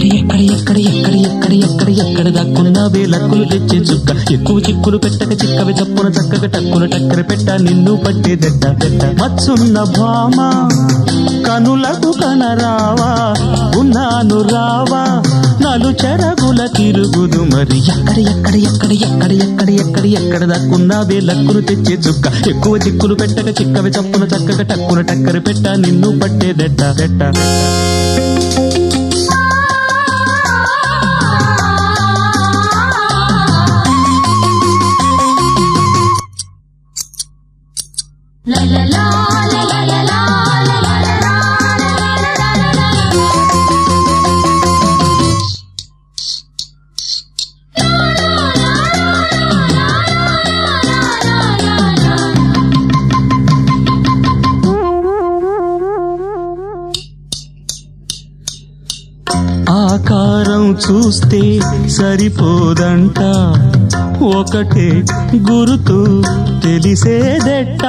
ఎక్కడ ఎక్కడ ఎక్కడ ఎక్కడ ఎక్కడ ఎక్కడ దాక్కున్నావే లక్కులు తెచ్చే చుక్క ఎక్కువ చిక్కులు పెట్టక చిక్కవి చప్పున చక్కగా టక్కున టక్కర పెట్ట నిన్ను పట్టేదెట్ట దెట్ట మచ్చున్న భామ కనులకు కనరావా ఉన్నాను రావా నలు చెరగుల తిరుగుదు మరి ఎక్కడ ఎక్కడ ఎక్కడ ఎక్కడ ఎక్కడ ఎక్కడ ఎక్కడ దాక్కున్నావే లక్కులు తెచ్చే చుక్క ఎక్కువ చిక్కులు పెట్టక చిక్కవి చప్పున చక్కగా టక్కున టక్కర పెట్ట నిన్ను పట్టేదెట్ట దెట్ట La la la la la la la la la la la la ఆకారం చూస్తే సరిపోదంట ఒకటే గురుతు తెలిసేదెట్ట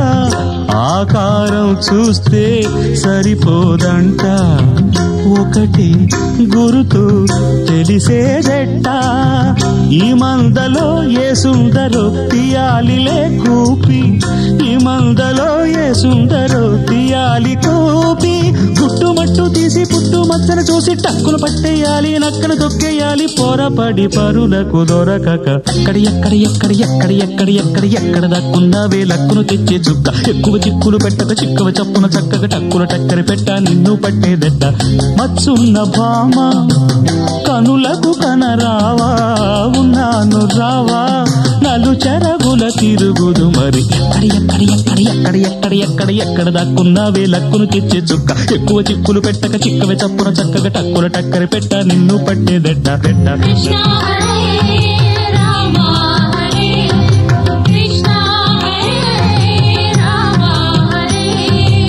ఆకారం చూస్తే సరిపోదంట ఒకటి గురుతు తెలిసేదెట్ట ఈ మందలో ఏ సుందరో తీయాలిలే కూపి ఈ మందలో ఏ సుందరో తీయాలి కూపి గుట్టుమట్టు తీసి పుట్టు మచ్చన చూసి టక్కును పట్టేయాలి నక్కను తొక్కేయాలి పోరపడి పరులకు దొరకక ఎక్కడ ఎక్కడ ఎక్కడ ఎక్కడ ఎక్కడ ఎక్కడ ఎక్కడ దక్కున్నావే లక్కును తెచ్చే చుక్క ఎక్కువ చిక్కులు పెట్టక చిక్కవ చప్పున చక్కగా టక్కున టక్కరి పెట్ట నిన్ను పట్టేదెట్ట మచ్చున్న భామ కనులకు కనరావా ఉన్నాను రావా నలు చెరగుల తిరుగుదు మరి ఎక్కడ ఎక్కడ ఎక్కడ ఎక్కడ ఎక్కడ ఎక్కడ ఎక్కడ దాక్కున్నావే లక్కును తెచ్చే చుక్క ఎక్కువ చిక్కులు పెట్టక చిక్కవే చప్పున చక్కగా టక్కున టక్కరి పెట్ట నిన్ను పట్టేదెట్ట పెట్ట Krishna Hare Rama Hare Krishna Hare Rama Hare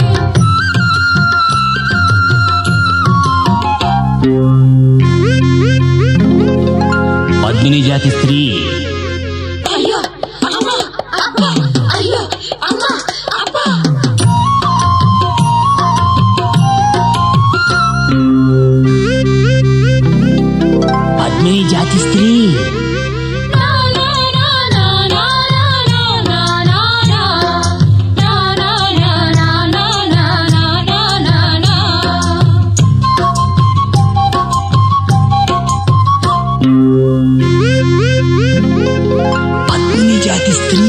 Padmini జాతి స్త్రీ అయ్యో అమ్మ అబ్బ అయ్యో అమ్మ అబ్బ పద్మిని జాతి స్త్రీ నా నా నా నా నా నా నా నా నా నా నా నా నా నా నా నా నా పద్మిని జాతి స్త్రీ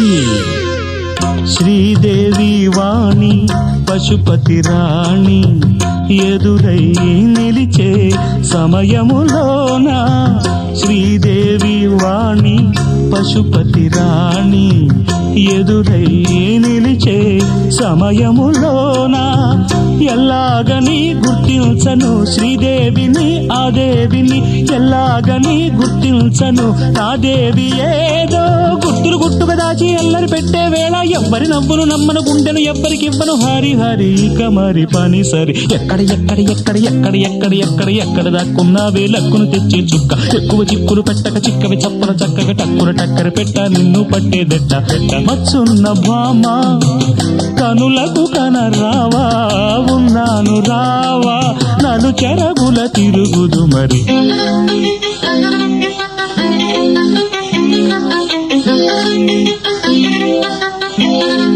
శ్రీదేవి వాణి పశుపతి రాణి ఎదురై నిలిచే సమయములోన శ్రీదేవి వాణి పశుపతి రాణి ఎదురై నిలిచే సమయములోన ఎల్లాగని గుర్తించను శ్రీదేవిని ఆ దేవిని ఎల్లాగని గుర్తించను ఆ దేవి ఏదో గుట్టులు గుట్టుగా దాచి ఎల్లరి పెట్టే వేళ ఎవ్వరి నవ్వును నమ్మను గుండెను ఎవ్వరికి ఇవ్వను హరి హరి ఇక మరి పని సరి ఎక్కడ ఎక్కడ ఎక్కడ ఎక్కడ ఎక్కడ ఎక్కడ ఎక్కడ దాక్కున్నావే లక్కును తెచ్చి చుక్క ఎక్కువ చిక్కులు పెట్టక చిక్కవి చప్పున చక్కగా టక్కున టక్కర పెట్ట నిన్ను పట్టేదెట్ట పెట్ట మచ్చున్న భామ కనులకు కనరావా ఉన్నాను రావా నలు చెరగుల తిరుగుదు మరి Thank you.